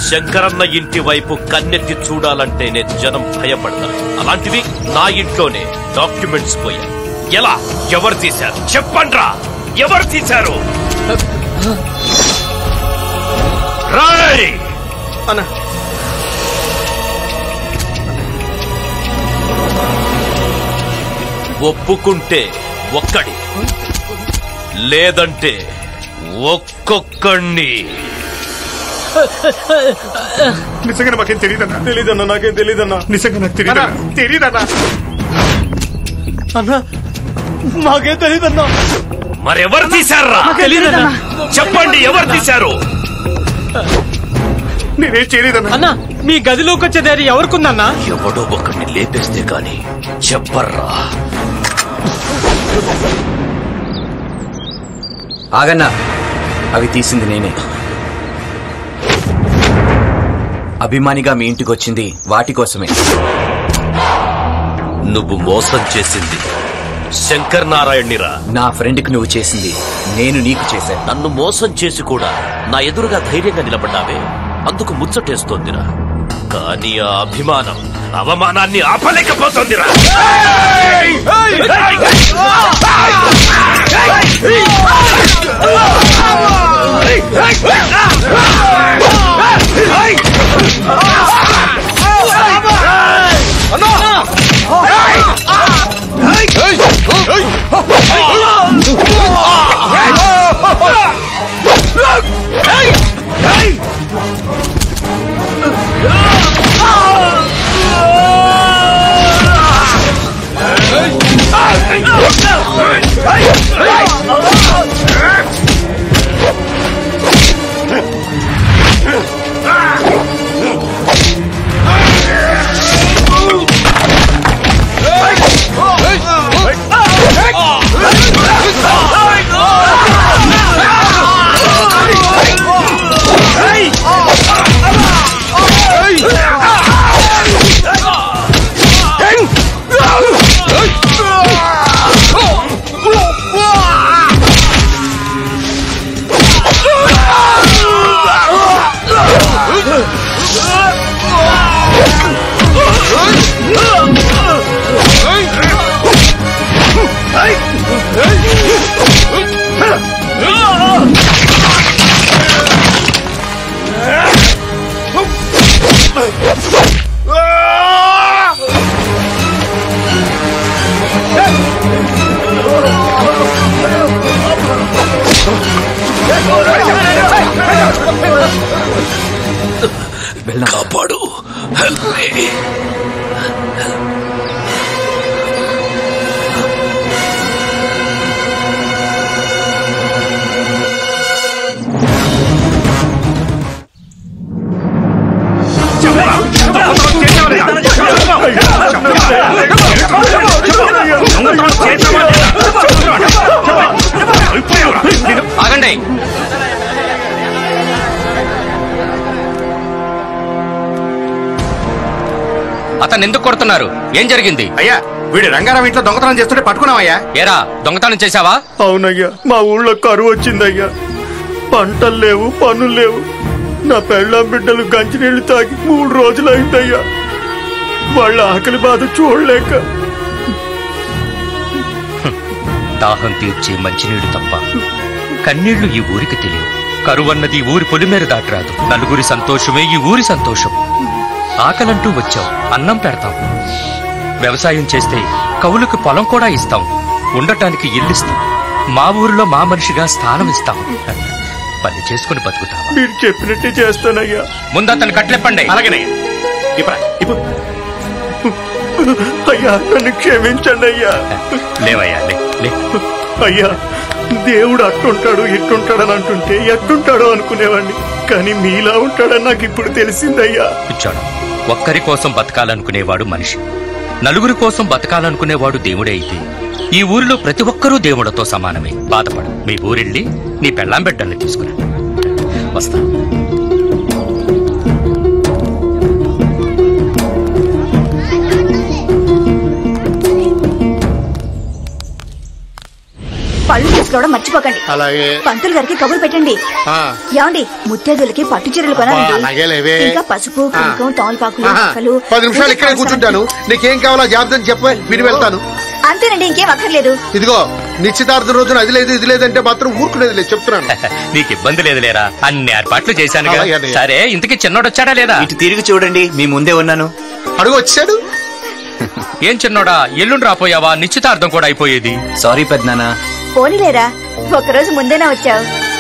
శంకరన్న ఇంటి వైపు కన్నెత్తి చూడాలంటేనే జనం భయపడతారు అలాంటిది నా ఇంట్లోనే డాక్యుమెంట్స్ పోయాయి ఎలా ఎవరు తీశారు చెప్పండ్రా ఎవరు తీశారు రాయ్ అన్న ఒప్పుకుంటే ఒక్కడి లేదంటే ఒక్కొక్కడిని నిజంగా మాకేం తెలియదన్నా తెలియదన్నా నాకేం తెలియదన్నా నిజంగా నాకు తెలియదన్నా తెలియదన్నా అన్నా మాకేం తెలియదన్నా మరెవరు తీశారా తెలీదన్నా. చెప్పండి ఎవరు తీశారు నేనేం చేయలేదన్నా అన్నా మీ గదిలోకి వచ్చే ధైర్యం ఎవరికుందన్నా ఎవడో ఒకరిని లేపేస్తే గాని చెప్పర్రా ఆగన్నా అవి తీసింది నేనే అభిమానిగా మీ ఇంటికి వచ్చింది వాటి కోసమే నువ్వు మోసం చేసింది శంకర్ నారాయణ్నిరా నా ఫ్రెండ్కి నువ్వు చేసింది నేను నీకు చేశాను నన్ను మోసం చేసి కూడా నా ఎదురుగా ధైర్యంగా నిలబడ్డావే అందుకు ముచ్చటేస్తోందిరా కానీ ఆ అభిమానం అవమానాన్ని ఆపలేకపోతోందిరా కాపాడు హెల్ప్ మీ ఆగండి అతను ఎందుకు కొడుతున్నారు ఏం జరిగింది అయ్యా వీడు రంగారావు ఇంట్లో దొంగతనం చేస్తుంటే పట్టుకున్నావయ్యా ఏరా దొంగతనం చేశావా అవునయ్యా మా ఊళ్ళో కరువు వచ్చిందయ్యా పంటలు లేవు పనులు లేవు నా పెళ్ళాం బిడ్డలు గంజినీళ్లు తాగి మూడు రోజులు అయిందయ్యా వాళ్ళ ఆకలి బాధ చూడలేక దాహం తీర్చే మంచినీడు తప్ప కన్నీళ్లు ఈ ఊరికి తెలియవు కరువన్నది ఊరి పొలిమేర దాటరాదు నలుగురి సంతోషమే ఈ ఊరి సంతోషం ఆకలంటూ వచ్చావు అన్నం పెడతాం వ్యవసాయం చేస్తే కవులకు పొలం కూడా ఇస్తాం ఉండటానికి ఇల్లిస్తాం మా ఊరిలో మా మనిషిగా స్థానం ఇస్తాం పని చేసుకుని బతుకుతావా మీరు చెప్పినట్టే చేస్తానయ్యా ముందు అతను కట్లెప్పండి అలాగేనయ్యా ఇప్పుడు ఇప్పుడు అయ్యా నన్ను క్షమించండి అయ్యా లేవయ్యా లే లే అయ్యా దేవుడు అట్టుంటాడు ఇట్టుంటాడని అంటుంటే ఎట్టుంటాడో అనుకునేవాడిని కానీ మీలా ఉంటాడని నాకు ఇప్పుడు తెలిసిందయ్యా కూర్చోడు ఒక్కరి కోసం బతకాలనుకునేవాడు మనిషి నలుగురి కోసం బతకాలనుకునేవాడు దేవుడే అయితే ఈ ఊరిలో ప్రతి ఒక్కరూ దేవుడితో సమానమే బాధపడు మీ ఊరెళ్ళి నీ పెళ్ళాం బిడ్డల్ని తీసుకురా వస్తా పళ్ళు తీసుకురా తీసుకురావడం మర్చిపోకండి అలాగే పంతులు గారికి కబురు పెట్టండి ఆ, ఏమండి ముత్తేదులకి పట్టు చీరలు అబ్బా, కొనాలండి అలాగే లేవే. ఇంకా పసుపు కుంకుమ తోలపాకులు ఆహా. మొక్కలు పది నిమిషాలు ఇక్కడే పూజకి కూర్చుంటాను నీకేం కావాలో జాబితా చెప్పే విని వెళ్తాను అంతేనండి ఇంకేం అక్కర్లేదు ఇదిగో నిశ్చితార్థం రోజున అది లేదు ఇది లేదంటే మాత్రం ఊరుకునేది లేదు చెప్తున్నాను నీకు ఇబ్బంది లేదు లేరా అన్ని ఏర్పాట్లు చేశాను అలాగే అన్నయ్య. సరే ఇంతకీ చిన్నోడు వచ్చాడా లేదా ఇటు తిరిగి చూడండి మీ ముందే ఉన్నాను అడుగు వచ్చాడు ఏం చిన్నోడా ఎల్లుండి రాపోయావా నిశ్చితార్థం కూడా అయిపోయేది సారీ పెద్దనాన్న పోనీలేరా ఒక్కరోజు ముందేనా వచ్చావు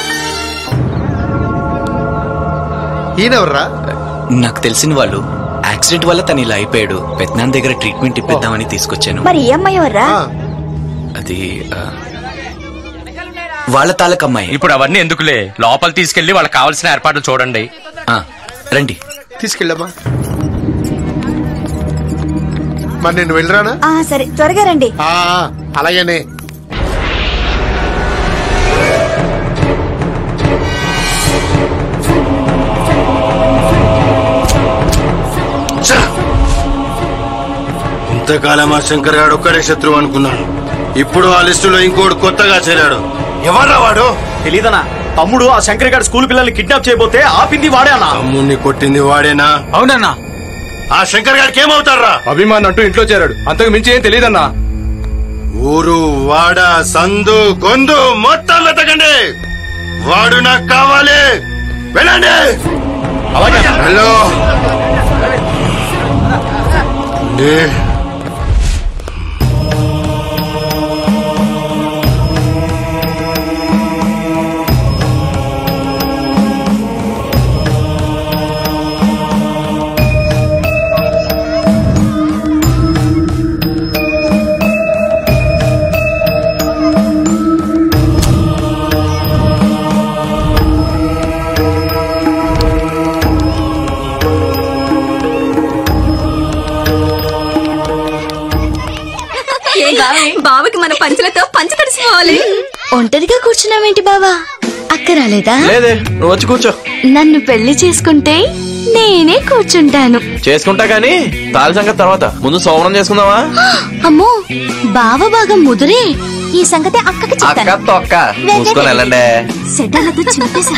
ఈయనెవర్రా నాకు తెలిసిన వాళ్ళు యాక్సిడెంట్ వల్ల తను ఇలా అయిపోయాడు పెద్దనాన్న దగ్గర ట్రీట్మెంట్ ఇప్పిద్దామని తీసుకొచ్చాను మరి ఈ అమ్మాయి ఎవర్రా ఆ, అది ఆ, వాళ్ళ తాలూకు అమ్మాయి ఇప్పుడు అవన్నీ ఎందుకులే లోపల తీసుకెళ్లి వాళ్ళకి కావాల్సిన ఏర్పాట్లు చూడండి ఆ, రండి తీసుకెళ్ళమ్మా మరి నేను వెళ్ళరానా ఆ సరే త్వరగా రండి ఆ, అలాగేనే ఇంతకాలం ఆ శంకర్ గారు ఒక్కడే శత్రువు అనుకున్నాను ఇప్పుడు ఆ లిస్టులో ఇంకోటి కొత్తగా చేరాడు ఎవర్రా వాడు తెలీదనా తమ్ముడు ఆ శంకర్ గారి స్కూల్ పిల్లల్ని కిడ్నాప్ చేయబోతే ఆపింది వాడే అన్నా తమ్ముణ్ణి కొట్టింది వాడేనా అవునన్నా ఆ శంకర్ గారికి ఏమవుతారా అభిమాన్ అంటూ ఇంట్లో చేరాడు అంతకు మించి ఏం తెలియదన్నా ఊరు వాడ సందు గొందు మొత్తం వెతకండి వాడు నాకు కావాలి వెళ్ళండి హలో నే- బావకి మన పంచులతో పంచి తడిసిపోవాలి ఒంటరిగా కూర్చున్నావేంటి బావా అక్క రాలేదా లేదే నువ్వు వచ్చి కూర్చో నన్ను పెళ్లి చేసుకుంటే నేనే కూర్చుంటాను చేసుకుంటా గానీ తాళి సంగతి తర్వాత ముందు సోమరం చేసుకుందామా అమ్మో బావ బాగా ముదురే ఈ సంగతి అక్కకి అక్క చెప్తాను తొక్క మూసుకొని వెళ్ళండి సెడ్డలతో చింపేశా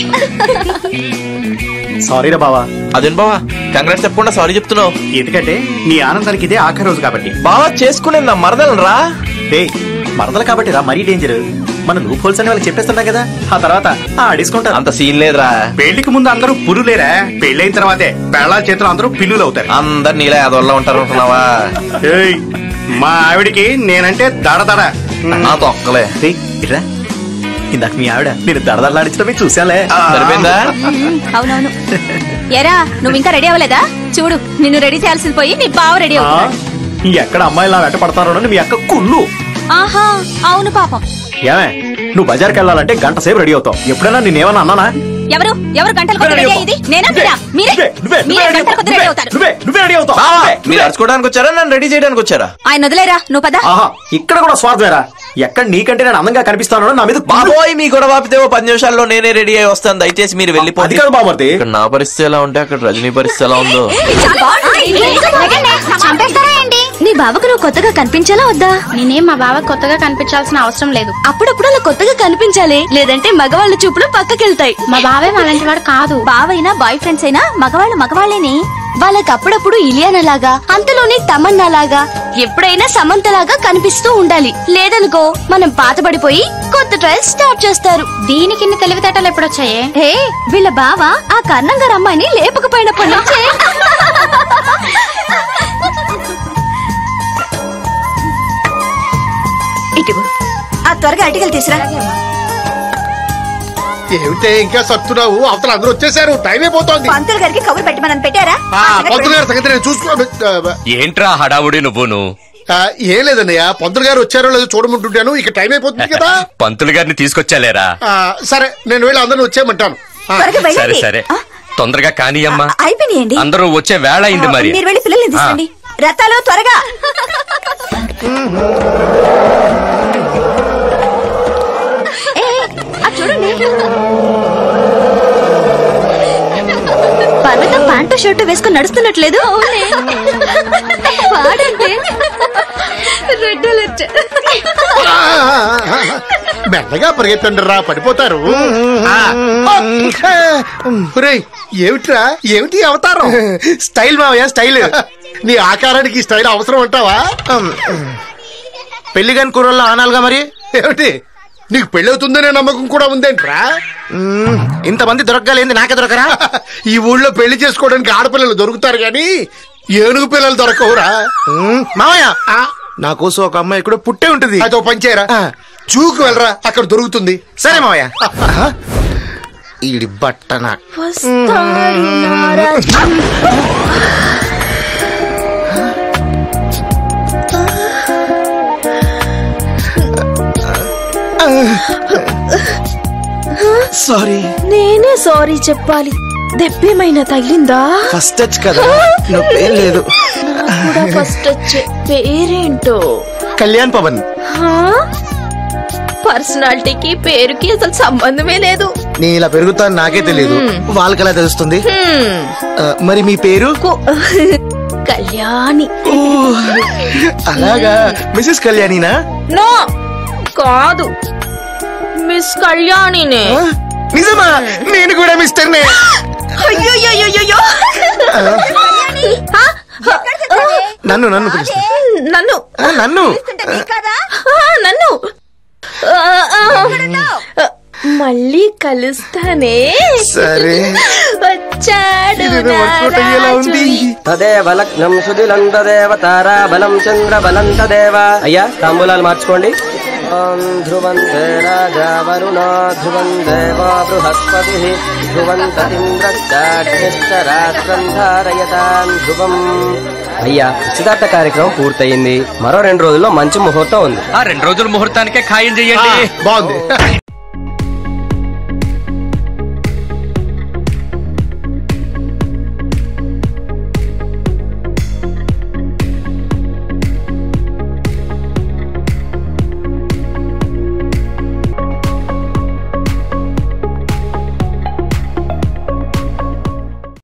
సారీరా బావా అదేం బావా కంగ్రాట్స్ చెప్పకుండా సారీ చెప్తున్నావు ఎందుకంటే నీ ఆనందానికి ఇదే ఆఖరి రోజు కాబట్టి బావా చేసుకునే నా మరదలు రా డే మరదలు కాబట్టి రా మరీ డేంజర్ మన లూప్ హోల్స్ అని వాళ్ళకి చెప్పేస్తున్నాం కదా ఆ తర్వాత ఆడేసుకుంటారు అంత సీన్ లేదురా పెళ్లికి ముందు అందరూ పురులేరా పెళ్ళైన తర్వాతే పెళ్ళాల చేతులు అందరూ పిల్లులు అవుతారు అందరు నీలా యాదవల్లో ఉంటారు అనుకున్నావా ఏయ్, మా ఆవిడికి నేనంటే దడ దడ నా తొక్కలే రేయ్, ఇట్రా. ఇందాక మీ ఆవిడ నేను దడదడలాడించడమే చూసాలే సరిపోయిందా అవునవును ఎరా నువ్వు ఇంకా రెడీ అవ్వలేదా చూడు నిన్ను రెడీ చేయాల్సింది పోయి నీ బావ రెడీ ఆ, అవుతున్నాడు ఈ ఎక్కడ అమ్మాయిలా వెంట పడతారో అని మీ అక్క కుళ్ళు ఆహా అవును పాపం ఏమే నువ్వు బజార్కి వెళ్ళాలంటే గంట సేపు రెడీ అవుతావు ఎప్పుడైనా నేనేమన్నా అన్నానా ఎవరు ఎవరు గంటల కొద్ది రెడీ అయ్యేది నేనా మీరా మీరే నువ్వే, నువ్వే, మీరే నువ్వే గంటల కొద్ది రెడీ అవుతారు నువ్వే నువ్వే రెడీ అవుతావు బావా, నువ్వే, మీరు నువ్వే. అరుచుకోవడానికి వచ్చారా నన్ను రెడీ చేయడానికి వచ్చారా ఆయన వదిలేరా నువ్వు పద ఆహా ఇక్కడ కూడా స్వార్థమేరా ఎక్కడ నీకంటే నేను అందంగా కనిపిస్తాను నా మీద కుళ్ళు. బాబోయ్ మీ గొడవ ఆపితే ఓ పది నిమిషాల్లో నేనే రెడీ అయి వస్తాను దయచేసి మీరు అది వెళ్ళిపోతే కాదు బామర్ది ఇక్కడ నా పరిస్థితి ఎలా ఉంటే అక్కడ రజనీ పరిస్థితి ఎలా ఉందో చంపేస్తారా ఏంటి నీ బావకు నువ్వు కొత్తగా కనిపించాలా వద్దా నేనేం మా బావ కొత్తగా కనిపించాల్సిన అవసరం లేదు అప్పుడప్పుడు అలా కొత్తగా కనిపించాలి లేదంటే మగవాళ్ళ చూపులు పక్కకెళ్తాయి మా బావే అలాంటి వాడు కాదు బావైనా బాయ్ ఫ్రెండ్స్ అయినా మగవాళ్ళు మగవాళ్ళేనే వాళ్ళకి అప్పుడప్పుడు ఇలియానా లాగా అంతలోనే తమన్నా లాగా ఎప్పుడైనా సమంత లాగా కనిపిస్తూ ఉండాలి లేదనుకో మనం పాతబడిపోయి కొత్త ట్రయల్ స్టార్ట్ చేస్తారు దీనికి ఇన్ని తెలివితేటలు ఎప్పుడొచ్చాయే హే వీళ్ళ బావ ఆ కన్నం గారు అమ్మాయిని లేపకపోయినప్పటి నుంచే ఇటు ఆ త్వరగా అటికలు తీసురా ఏమిటే ఇంకా సత్తున్నావు అవతల అందరూ వచ్చేసారు టైం అయిపోతోంది పంతులు గారికి కబురు పెట్టమని పెట్టారా ఆ, పంతులు గారి సంగతి నేను చూసుకో ఏంట్రా హడావుడి నువ్వును ఆ, ఏం లేదన్నయ్య పంతులు గారు వచ్చారో లేదో చూడమంటుంటాను ఇక టైం అయిపోతుంది కదా పంతులు గారిని తీసుకొచ్చాలేరా ఆ, సరే నేను వెళ్ళి అందరిని వచ్చేయమంటాను ఆ, త్వరగా సరే వెళ్ళండి సరే తొందరగా కానీయమ్మా అయిపోయినాయండి అందరూ వచ్చే వేళ అయింది మరి మీరు వెళ్ళి పిల్లల్ని తీసుకోండి రథాలు త్వరగా ఏ, అది చూడండి పర్వతం ప్యాంటు షర్టు వేసుకుని నడుస్తున్నట్లేదు వాడంటే రెడ్ అలర్ట్ మెల్లగా పరిగెత్తండి రా పడిపోతారు ఒరేయ్, ఏమిట్రా ఏమిటి ఈ అవతారం స్టైల్ మావయ్య స్టైల్ నీ ఆకారానికి ఈ స్టైల్ అవసరం అంటావా పెళ్లి కాని కూరల్లో ఆనాలుగా మరి ఏమిటి నీకు పెళ్ళవుతుందనే నమ్మకం కూడా ఉందేంట్రా మ్మ్, ఇంతమంది దొరకలేంది నాకే దొరకరా ఈ ఊళ్ళో పెళ్లి చేసుకోవడానికి ఆడపిల్లలు దొరుకుతారు గాని ఏనుగు పిల్లలు దొరకవురా మ్మ్, మావయ్య నా కోసం ఒక అమ్మాయి కూడా పుట్టే ఉంటుంది అదో పంచేరా ఆ. చూకు వెళ్ళరా అక్కడ దొరుకుతుంది సరే మావయ్య ఈడి బట్టన సారీ నేనే సారీ చెప్పాలి దెబ్బేమైనా తగిలిందా ఫస్ట్ టచ్ కదా నొప్పేం లేదు కూడా ఫస్ట్ వచ్చే పేరేంటో కళ్యాణ్ పవన్ పర్సనాలిటీకి పేరుకి అసలు సంబంధమే లేదు నీ ఇలా పెరుగుతాను నాకే తెలియదు వాళ్ళకి ఎలా తెలుస్తుంది ఆ, మరి మీ పేరు కు- కళ్యాణి ఓ, అలాగా మిసెస్ కళ్యాణినా నో కాదు మిస్ కళ్యాణినే ఆ, నిజమా నేను కూడా మిస్టర్నే అయ్యో నన్ను నన్ను పిలుస్తా నన్ను ఆ, నన్ను ఆ, నన్ను ఆ, ఆ. మళ్ళీ కలుస్తానే సరే వచ్చాడు ఇదేదో వర్కౌట్ అయ్యేలా ఉంది తదేవ లగ్నం సుదిలం తదేవ తారాబలం చంద్రబలం తదేవ అయ్యా తాంబూలాలు మార్చుకోండి ఓం ధ్రువం దే రాజా వరుణో ధ్రువం దేవో బృహస్పతి ధ్రువంతరింద్రశ్చాగ్నిశ్చ రాత్రం ధారయతాం ధ్రువం అయ్యా నిశ్చితార్థ కార్యక్రమం పూర్తయింది మరో రెండు రోజుల్లో మంచి ముహూర్తం ఉంది ఆ రెండు రోజుల ముహూర్తానికే ఖాయం చెయ్యండి బాగుంది